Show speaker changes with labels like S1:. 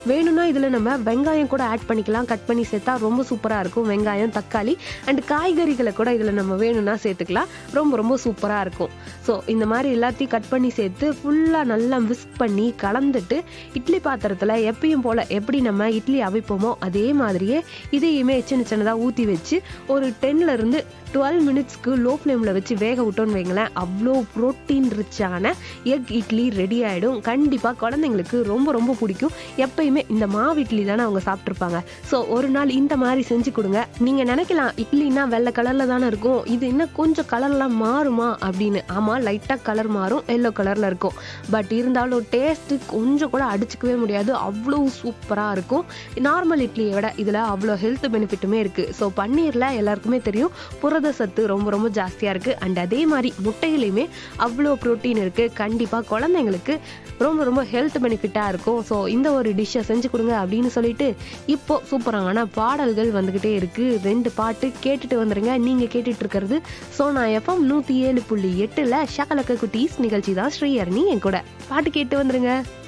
S1: வேணும்னா இதில் நம்ம வெங்காயம் கூட ஆட் பண்ணிக்கலாம் கட் பண்ணி சேர்த்தா ரொம்ப சூப்பராக இருக்கும் வெங்காயம் தக்காளி அண்ட் காய்கறிகளை கூட இதில் நம்ம வேணும்னா சேர்த்துக்கலாம் ரொம்ப ரொம்ப சூப்பராக இருக்கும் ஸோ இந்த மாதிரி எல்லாத்தையும் கட் பண்ணி சேர்த்து ஃபுல்லாக நல்லா விஸ்க் பண்ணி கலந்துட்டு இட்லி பாத்திரத்தில் எப்பயும் போல் எப்படி நம்ம இட்லி அவிப்போமோ அதே மாதிரியே இதையுமே சின்ன சின்னதாக ஊற்றி வச்சு ஒரு டென்ல இருந்து டுவெல் மினிட்ஸ்க்கு லோ ஃப்ளேமில் வச்சு வேக விட்டோன்னு வைங்களேன் அவ்வளோ ப்ரோட்டீன் ரிச்சான எக் இட்லி ரெடி ஆகிடும் கண்டிப்பாக குழந்தைங்களுக்கு ரொம்ப ரொம்ப பிடிக்கும் எப்பயுமே இந்த மாவு இட்லி தானே அவங்க சாப்பிட்ருப்பாங்க ஸோ ஒரு நாள் இந்த மாதிரி செஞ்சு கொடுங்க நீங்கள் நினைக்கலாம் இட்லினா வெள்ளை கலரில் தானே இருக்கும் இது இன்னும் கொஞ்சம் கலர்லாம் மாறுமா அப்படின்னு ஆமாம் லைட்டாக கலர் மாறும் எல்லோ கலரில் இருக்கும் பட் இருந்தாலும் டேஸ்ட்டு கொஞ்சம் கூட அடிச்சுக்கவே முடியாது அவ்வளோ சூப்பராக இருக்கும் நார்மல் இட்லியை விட இதில் அவ்வளோ ஹெல்த் பெனிஃபிட்டுமே இருக்குது ஸோ பன்னீரில் எல்லாருக்குமே தெரியும் புரத சத்து ரொம்ப ரொம்ப ஜாஸ்தியாக இருக்குது அண்ட் அதே மாதிரி முட்டையிலையுமே அவ்வளோ ப்ரோட்டீன் இருக்குது கண்டிப்பாக குழந்தைங்களுக்கு ரொம்ப ரொம்ப ஹெல்த் பெனிஃபிட்டாக இருக்கும் ஸோ இந்த ஒரு டிஷ்ஷை செஞ்சு கொடுங்க அப்படின்னு சொல்லிட்டு இப்போ சூப்பரான பாடல்கள் வந்துக்கிட்டே இருக்குது ரெண்டு பாட்டு கேட்டுட்டு வந்துருங்க நீங்கள் கேட்டுட்டு இருக்கிறது சோனா எஃப்எம் நூற்றி ஏழு புள்ளி எட்டில் ஷகலக்க குட்டீஸ் நிகழ்ச்சி தான் ஸ்ரீஹரணி என் கூட பாட்டு கேட்டு வந்துருங்க